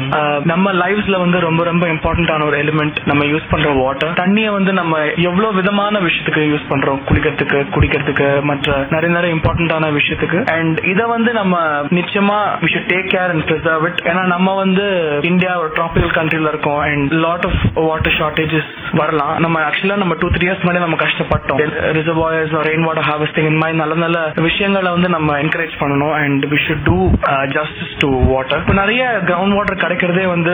ஆஹ் நம்ம லைஃப்ஸ்ல வந்து ரொம்ப ரொம்ப இம்பார்ட்டன்டான ஒரு எலிமெண்ட் நம்ம யூஸ் பண்ற வாட்டர் தண்ணியை வந்து நம்ம எவ்வளவு விதமான விஷயத்துக்கு யூஸ் பண்றோம் குளிக்கிறதுக்கு குடிக்கிறதுக்கு மற்ற நிறைய நிறைய இம்பார்ட்டன்டான விஷயத்துக்கு அண்ட் இத வந்து நம்ம நிச்சயமா we should take care and preserve it ஏன்னா நம்ம வந்து இந்தியா ஒரு ட்ராபிக்கல் கண்ட்ரில இருக்கோம் and lot of water shortages வரலாம் நம்ம ஆக்சுவலா நம்ம டூ த்ரீ இயர்ஸ் முன்னாடி நம்ம கஷ்டப்பட்டோம் ரிசர்வாயர்ஸ் ரெயின் வாட்டர் ஹார்வெஸ்டிங் இந்த மாதிரி நல்ல நல்ல விஷயங்களை வந்து நம்ம என்கரேஜ் பண்ணணும் and we should do justice to water இப்போ நிறைய கிரவுண்ட் வாட்டர் கிடைக்கிறதே வந்து